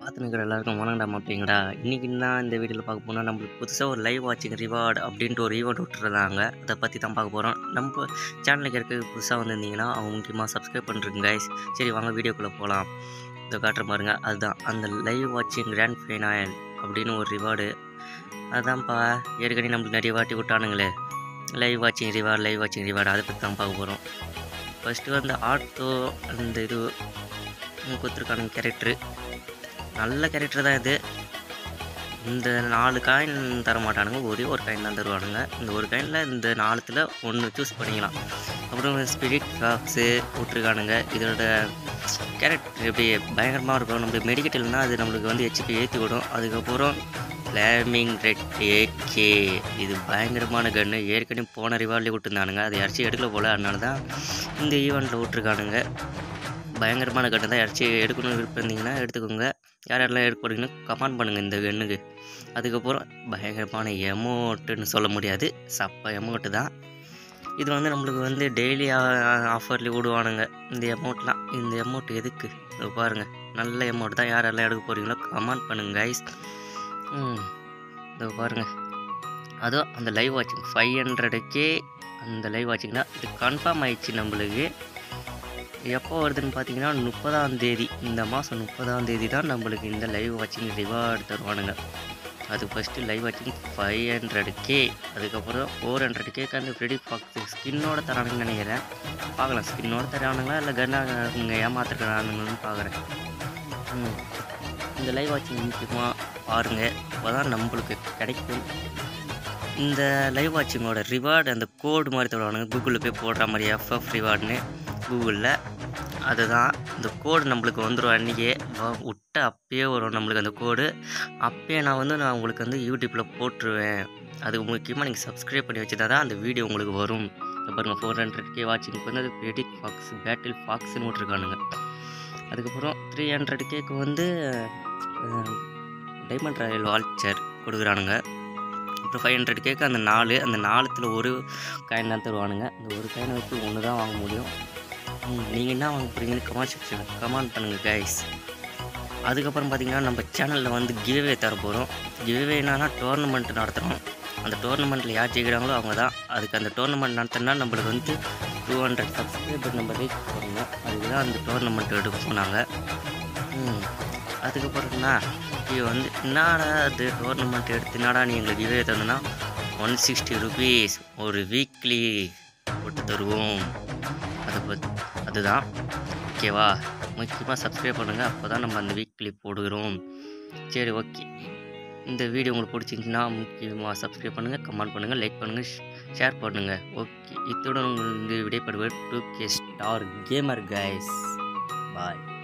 பார்த்துனுக்கிற எல்லாருக்கும் வணங்கடா மாப்பிங்களா இன்றைக்கி தான் இந்த வீடியோவில் பார்க்க போனால் நம்மளுக்கு புதுசாக ஒரு லைவ் வாட்சிங் ரிவார்டு அப்படின்ட்டு ஒரு ஈவெண்ட் விட்டுருந்தாங்க அதை பற்றி தான் பார்க்க போகிறோம் நம்ம சேனலுக்கு இருக்க புதுசாக வந்திருந்தீங்கன்னா அவங்க முக்கியமாக சப்ஸ்கிரைப் பண்ணுறேங்க கைஸ் சரி வாங்க வீடியோக்குள்ளே போகலாம் இதை காட்டுற பாருங்க அதுதான் அந்த லைவ் வாட்சிங் கிராண்ட் ஃபைனல் அப்படின்னு ஒரு ரிவார்டு அதான்ப்பா ஏற்கனவே நம்மளுக்கு நிறைய வாட்டி விட்டானுங்களே லைவ் வாட்சிங் ரிவார்டு லைவ் வாட்சிங் ரிவார்டு அதை பற்றி தான் பார்க்க போகிறோம் ஃபஸ்ட்டு வந்து ஆட்டோ அந்த இது கொடுத்துருக்கானுங்க கேரக்டரு நல்ல கேரக்டர் தான் இது இந்த நாலு காயின் தர மாட்டானுங்க ஒரே ஒரு காயின் தான் தருவானுங்க இந்த ஒரு காயினில் இந்த நாலுத்தில் ஒன்று சூஸ் பண்ணிக்கலாம் அப்புறம் ஸ்பிரிட் காக்ஸு விட்ருக்கானுங்க இதோட கேரக்டர் எப்படி பயங்கரமாக இருக்கும் நம்மளுக்கு மெடிக்கெட்டல்னால் அது நம்மளுக்கு வந்து ஹெச்பி ஏற்றி விடும் அதுக்கப்புறம் ஃப்ளேமிங் ரெட் ஏகே இது பயங்கரமான கன்று ஏற்கனவே போன ரிவார்ட்லேயே விட்டுருந்தானுங்க அது யாராச்சும் எடுக்கல போல் அதனால தான் இந்த ஈவெண்ட்டில் விட்ருக்கானுங்க பயங்கரமான கன்று தான் யாராச்சும் எடுக்கணும்னு விருப்பம் இருந்தீங்கன்னா எடுத்துக்கோங்க யார் யாரெல்லாம் எடுக்க போகிறீங்கன்னா கமெண்ட் பண்ணுங்கள் இந்த கன்னுக்கு அதுக்கப்புறம் பயங்கரமான எமௌண்ட்டுன்னு சொல்ல முடியாது சப்ப எமௌண்ட்டு தான் இது வந்து நம்மளுக்கு வந்து டெய்லி ஆஃபர்லேயே விடுவானுங்க இந்த எமௌண்ட்லாம் இந்த எமௌண்ட் எதுக்கு இதோ பாருங்கள் நல்ல எமௌண்ட் தான் யார் யாரெல்லாம் எடுக்க போகிறீங்களோ கமெண்ட் பண்ணுங்கள் கைஸ் ம் இதோ பாருங்கள் அதுவும் அந்த லைவ் வாட்சிங் ஃபைவ் ஹண்ட்ரடுக்கே அந்த லைவ் வாட்சிங்னா இது கன்ஃபார்ம் ஆயிடுச்சு நம்மளுக்கு எப்போ வருதுன்னு பார்த்தீங்கன்னா முப்பதாம் தேதி இந்த மாதம் முப்பதாம் தேதி தான் நம்மளுக்கு இந்த லைவ் வாட்சிங் ரிவார்டு தருவானுங்க அது ஃபஸ்ட்டு லைவ் வாட்சிங் ஃபைவ் ஹண்ட்ரட் கே அதுக்கப்புறம் ஃபோர் ஹண்ட்ரட் கேக்கு அந்த ஃப்ரெடி ஃபாக்ஸ் ஸ்கின்னோட தரானுங்கன்னு நினைக்கிறேன் பார்க்கலாம் ஸ்கின்னோட தரானுங்களா இல்லை கன்னா இங்கே ஏமாத்துறானுங்கன்னு பார்க்குறேன் ம் இந்த லைவ் வாட்சிங் முக்கியமாக பாருங்கள் அப்போ தான் நம்மளுக்கு கிடைக்கும் இந்த லைவ் வாட்சிங்கோட ரிவார்டு அந்த கோடு மாதிரி தருவானுங்க கூகுளில் போய் போடுற மாதிரி எஃப்எஃப் ரிவார்டுன்னு கூகுளில் அதுதான் இந்த கோடு நம்மளுக்கு வந்துடும் அன்றைக்கே விட்ட அப்பயே வரும் நம்மளுக்கு அந்த கோடு அப்பயே நான் வந்து நான் உங்களுக்கு வந்து யூடியூப்பில் போட்டுருவேன் அதுக்கு முக்கியமாக நீங்கள் சப்ஸ்கிரைப் பண்ணி வச்சுருந்தா தான் அந்த வீடியோ உங்களுக்கு வரும் இப்போ பாருங்கள் ஃபோர் ஹண்ட்ரட் கே வாட்சிங்க்கு வந்து அது பெடிக் ஃபாக்ஸ் பேட்டில் ஃபாக்ஸ்னு விட்ருக்கானுங்க அதுக்கப்புறம் த்ரீ ஹண்ட்ரட் கேக்கு வந்து டைமண்ட் ராயல் வால்ச்சர் கொடுக்குறானுங்க அப்புறம் ஃபைவ் ஹண்ட்ரட் கேக்கு அந்த நாலு அந்த நாலுத்தில் ஒரு காயின் தான் தருவானுங்க அந்த ஒரு காயினை வச்சு ஒன்று தான் வாங்க முடியும் நீங்கள் என்ன வாங்க போகிறீங்கன்னு கமெண்ட் செக்ஷன் கமெண்ட் பண்ணுங்கள் கைஸ் அதுக்கப்புறம் பார்த்தீங்கன்னா நம்ம சேனலில் வந்து கிவ்வே தர போகிறோம் கிவ்வே என்னன்னா டோர்னமெண்ட் நடத்துகிறோம் அந்த டோர்னமெண்ட்டில் யார் ஜெயிக்கிறாங்களோ அவங்க தான் அதுக்கு அந்த டோர்னமெண்ட் நடத்தினா நம்மளுக்கு வந்து டூ ஹண்ட்ரட் சப்ஸ்கிரைபர் நம்ம ரீச் பண்ணணும் அதுக்கு தான் அந்த டோர்னமெண்ட் எடுப்போம் நாங்கள் அதுக்கப்புறம்னா இது வந்து என்னடா அது டோர்னமெண்ட் எடுத்து என்னடா நீ எங்களுக்கு கிவ்வே தந்தனா ஒன் சிக்ஸ்டி ருபீஸ் ஒரு வீக்லி போட்டு தருவோம் அதை பத் அதுதான் ஓகேவா முக்கியமாக சப்ஸ்கிரைப் பண்ணுங்கள் அப்போ தான் நம்ம அந்த வீக்லி போடுகிறோம் சரி ஓகே இந்த வீடியோ உங்களுக்கு பிடிச்சிருந்துச்சுன்னா முக்கியமாக சப்ஸ்கிரைப் பண்ணுங்கள் கமெண்ட் பண்ணுங்கள் லைக் பண்ணுங்கள் ஷேர் பண்ணுங்கள் ஓகே இத்துடன் உங்களுக்கு விடைபடுவது two K star gamer guys பாய்